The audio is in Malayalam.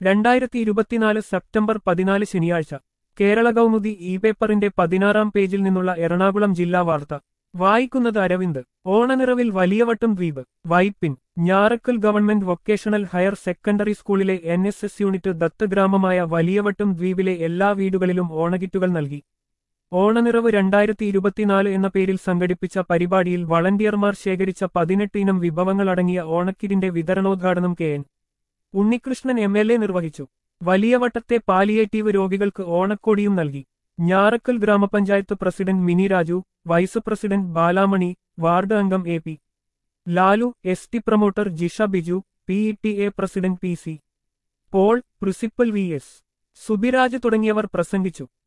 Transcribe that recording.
രണ്ടായിരത്തി ഇരുപത്തിനാല് സെപ്റ്റംബർ പതിനാല് ശനിയാഴ്ച കേരള കൗമുദി ഇ പേപ്പറിന്റെ പതിനാറാം പേജിൽ നിന്നുള്ള എറണാകുളം ജില്ലാ വാർത്ത വായിക്കുന്നത് അരവിന്ദ് ഓണനിറവിൽ വലിയവട്ടം ദ്വീപ് Vypin Njarakkal government vocational higher secondary സ്കൂളിലെ എൻ എസ് എസ് യൂണിറ്റ് ദത്തഗ്രാമമായ വലിയവട്ടം ദ്വീപിലെ എല്ലാ വീടുകളിലും ഓണകിറ്റുകൾ നൽകി ഓണനിറവ് രണ്ടായിരത്തി ഇരുപത്തിനാല് എന്ന പേരിൽ സംഘടിപ്പിച്ച പരിപാടിയിൽ വളണ്ടിയർമാർ ശേഖരിച്ച പതിനെട്ട് ഇനം വിഭവങ്ങളടങ്ങിയ ഓണക്കിറ്റിന്റെ വിതരണോദ്ഘാടനം K N Unnikrishnan M L A നിർവഹിച്ചു വലിയവട്ടത്തെ പാലിയേറ്റീവ് രോഗികൾക്ക് ഓണക്കോടിയും നൽകി Njarakkal grama panchayat president Mini Raju vice president Balamani ward അംഗം A P Lalu S T promoter Jisha Biju P E T A president P C Paul principal V S Subiraj തുടങ്ങിയവർ പ്രസംഗിച്ചു